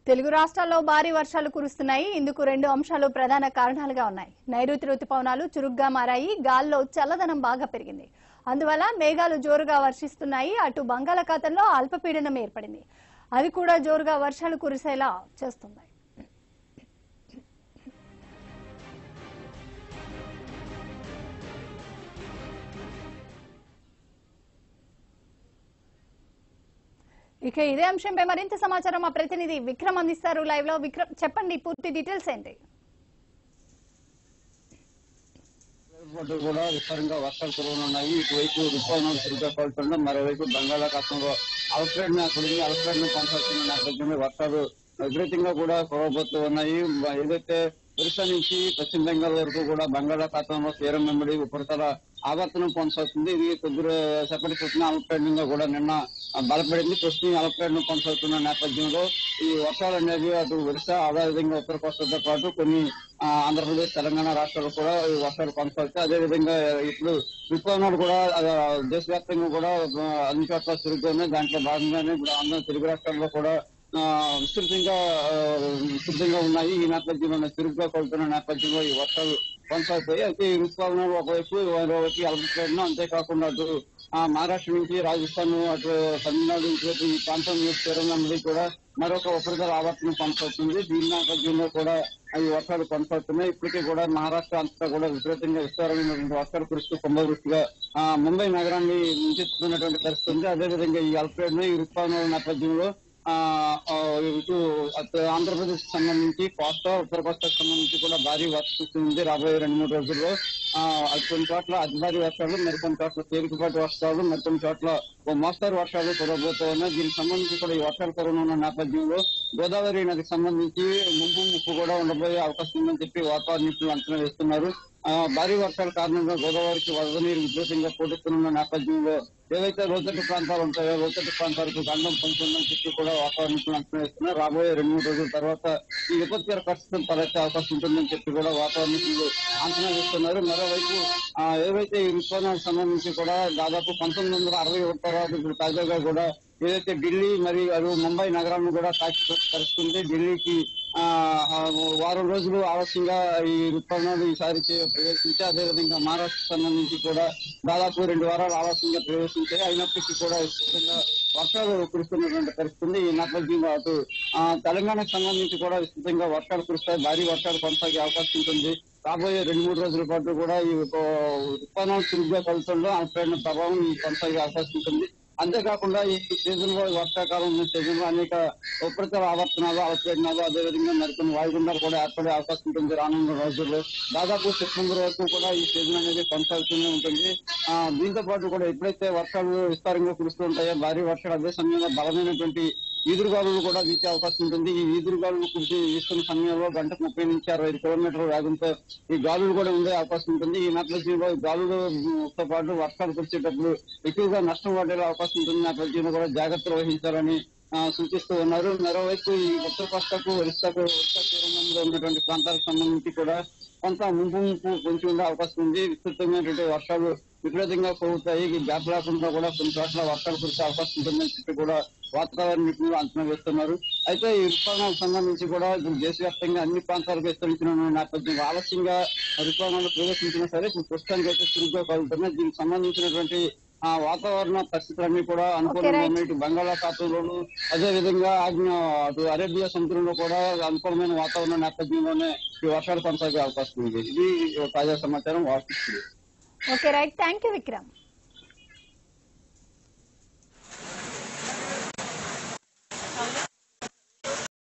తెలుగు రాష్ట్రాల్లో భారీ వర్షాలు కురుస్తున్నాయి ఇందుకు రెండు అంశాలు ప్రధాన కారణాలుగా ఉన్నాయి నైరుతి రుతుపవనాలు చురుగ్గా మారాయి గాల్లో చల్లదనం బాగా పెరిగింది అందువల్ల మేఘాలు జోరుగా వర్షిస్తున్నాయి అటు బంగాళాఖాతంలో అల్పపీడనం ఏర్పడింది అది కూడా జోరుగా వర్షాలు కురిసేలా చేస్తుంది ఇక ఇదే అంశంపై మరింత సమాచారం మా ప్రతినిధి విక్రమ్ అందిస్తారు లైవ్ లో విక్రమ్ చెప్పండి పూర్తి డీటెయిల్స్ ఏంటి పాటు కూడా విస్తారంగా వర్షాలు కురవనున్నాయి ఇటువైపు ఋతుపవనాలు చురుగ్గా కోల్తుండడం మరోవైపు బంగాళాఖాతంలో అలసటను కురిగి అలసటను కొనసాగుతున్న నేపథ్యంలో వర్షాలు విపరీతంగా కూడా కురవబోతూ ఉన్నాయి మ- ఏదైతే ఒరిస్సా నుంచి పశ్చిమ బెంగాల్ వరకు కూడా బంగాళాఖాతంలో తీరం వెంబడి ఉపరితల ఆవర్తనం కొనసాగుతుంది ఇది కొద్ది రో- సేపటి క్రితం అల్పపీడనంగా కూడా నిన్న ఆ, బలపడింది ప్రస్తుతం అల్పపీడనం కొనసాగుతున్న నేపథ్యంలో ఈ వర్షాలు అనేవి అటు ఒరిస్సా అదేవిధంగా ఉత్తర కోస్తాతో పాటు కొన్ని ఆ, ఆంధ్రప్రదేశ్ తెలంగాణ రాష్ట్రాలు కూడా ఈ వర్షాలు కొనసాగుతాయి అదేవిధంగా ఇప్పుడు ఋతుపవనాలు కూడా ఆ, దేశవ్యాప్తంగా కూడా ఆ, అన్ని చోట్ల చురుగ్గా ఉన్నాయి దాంట్లో భాగంగానే ఇప్పుడు ఆంధ్ర తెలుగు రాష్ట్రాల్లో కూడా ఆ, విస్తృతంగా ఆ, విస్తృతంగా ఉన్నాయి ఈ నేపథ్యంలో చురుగ్గా కొలుతున్న నేపథ్యంలో ఈ వర్షాలు కొనసాగుతాయి అయితే ఈ ఋతుపవనాలు ఒకవైపు మరోవైపు అల్పపీడనం అంతేకాకుండా అటు ఆ, మహారాష్ట్ర నుంచి రాజస్థాన్ అటు తమిళనాడు ఇటువైపు ఈ ప్రాంతం తీరం నుండి కూడా మరొక ఉపరితల ఆవర్తనం కొనసాగుతుంది దీని నేపథ్యంలో కూడా ఈ వర్షాలు కొనసాగుతున్నాయి ఇప్పటికీ కూడా మహారాష్ట్ర అంతా కూడా విపరీతంగా విస్తారమైనటువంటి వర్షాలు కురుస్తూ కుంభవృష్టిగా ఆ, ముంబై నగరాన్ని ముంచెత్తుతున్నటువంటి పరిస్థితి ఉంది అదేవిధంగా ఈ అల్పపీడనం ఈ ఋతుపవనాల నేపథ్యంలో ఆ ఆ, ఇటు అటు ఆంధ్రప్రదేశ్ సంబంధించి కోస్తా ఉత్తర కోస్తాకు సంబంధించి కూడా భారీ వర్షం ఉంది రాబోయే రెండు మూడు రోజుల్లో ఆ అటు కొన్ని చోట్ల అతి భారీ వర్షాలు మరికొన్ని చోట్ల తేలికపాటి వర్షాలు మరికొన్ని చోట్ల ఓ మోస్తారు వర్షాలు కురబోతూ ఉన్నాయి దీనికి సంబంధించి కూడా ఈ వర్షాలు కురవనున్న నేపథ్యంలో గోదావరి నదికి సంబంధించి ముంపు ముప్పు కూడా ఉండబోయే అవకాశం ఉందని చెప్పి వాతావరణ నిపుణులు అంచనా వేస్తున్నారు ఆ, భారీ వర్షాల కారణంగా గోదావరికి వరద నీరు విపరీతంగా పోటెత్తున్న నేపథ్యంలో ఏవైతే లోతట్టు ప్రాంతాలు ఉంటాయో లోతట్టు ప్రాంతాలకు గండం పొందుతుందని చెప్పి కూడా వాతావరణ నిపుణులు అంచనా వేస్తున్నారు రాబోయే రెండు మూడు రోజుల తర్వాత ఈ విపత్కర పరిస్థితులు తలెత్తే అవకాశం ఉంటుందని చెప్పి కూడా వాతావరణ నిపుణులు అంచనా వేస్తున్నారు మరోవైపు ఆ, ఏవైతే ఈ ఋతుపవనాలకు సంబంధించి కూడా దాదాపు పంతొమ్మిది వందల అరవై ఒకటి తర్వాత ఇప్పుడు తాజాగా కూడా ఏదైతే ఢిల్లీ మరియు అటు ముంబై నగరాలను కూడా తాకి పరిస్థితుంది ఢిల్లీకి ఆ ఆ, వారం రోజులు ఆలస్యంగా ఈ ఋతుపవనాలు ఈసారి చే- ప్రవేశించి అదేవిధంగా మహారాష్ట్ర సంబంధించి కూడా దాదాపు రెండు వారాలు ఆలస్యంగా ప్రవేశించాయి అయినప్పటికీ కూడా విస్తృతంగా వర్షాలు కురుస్తున్నటువంటి పరిస్థితి ఉంది. ఈ నేపథ్యంలో అటు ఆ, తెలంగాణకు సంబంధించి కూడా విస్తృతంగా వర్షాలు కురుస్తాయి భారీ వర్షాలు కొనసాగే అవకాశం ఉంటుంది రాబోయే రెండు మూడు రోజుల పాటు కూడా ఈ ఋతుపవనాలు చురుగ్గా కలుతుండో అల్పపీడన ప్రభావం ఈ కొనసాగే అవకాశం ఉంటుంది అంతేకాకుండా ఈ సీజన్ లో ఈ వర్షాకాలం ఉన్న సీజన్ లో అనేక ఉపరితల ఆవర్తనాలు అల్పపీడనాలు అదేవిధంగా మరికొన్ని వాయుగుండాలు కూడా ఏర్పడే అవకాశం ఉంటుంది రానున్న రోజుల్లో దాదాపు సెప్టెంబర్ వరకు కూడా ఈ సీజన్ అనేది కొనసాగుతూనే ఉంటుంది ఆ దీంతో పాటు కూడా ఎప్పుడైతే వర్షాలు విస్తారంగా కురుస్తూ ఉంటాయో భారీ వర్షాలు అదే సమయంలో బలమైనటువంటి ఈదురుగాలులు కూడా వీచే అవకాశం ఉంటుంది ఈ ఈదురుగాలులు కురిసి వీస్తున్న సమయంలో గంటకు ముప్పై నుంచి అరవై ఐదు కిలోమీటర్ల వేగంతో ఈ గాలులు కూడా ఉండే అవకాశం ఉంటుంది ఈ నేపథ్యంలో ఈ గాలులతో పాటు వర్షాలు కురిసేటప్పుడు ఎక్కువగా నష్టం పడే అవకాశం ఉంటుంది నేపథ్యంలో కూడా జాగ్రత్తలు వహించాలని ఆ, సూచిస్తూ ఉన్నారు మరోవైపు ఈ ఉత్తర కోస్తాకు ఒరిస్సాకు ఒరిస్సా తీరంలో ఉన్నటువంటి ప్రాంతాలకు సంబంధించి కూడా కొంత ముంపు ముంపు పొంచి ఉండే అవకాశం ఉంది విస్తృతమైనటువంటి వర్షాలు విపరీతంగా కురుతాయి ఈ గ్యాప్ లేకుండా కూడా కొన్ని చోట్ల వర్షాలు కురిసే అవకాశం ఉంటుందని చెప్పి కూడా వాతావరణ నిపుణులు అంచనా వేస్తున్నారు అయితే ఈ ఋతుపవనాలకు సంబంధించి కూడా ఇప్పుడు దేశవ్యాప్తంగా అన్ని ప్రాంతాలకు విస్తరించిన నేపథ్యంలో ఆలస్యంగా ఋతుపవనాలు ప్రవేశించినా సరే ఇప్పుడు ప్రస్తుతానికి అయితే చురుగ్గా కలుగుతున్నాయి దీనికి సంబంధించినటువంటి ఆ వాతావరణ పరిస్థితులన్నీ కూడా అనుకూలంగా right. ఉన్నాయి ఇటు బంగాళాఖాతంలోను అదే విధంగా ఆగ్న అటు అరేబియా సముద్రంలో కూడా అనుకూలమైన వాతావరణ నేపథ్యంలోనే ఈ వర్షాలు కొనసాగే అవకాశం ఉంది ఇది తాజా సమాచారం వాస్తు okay right thank you Vikram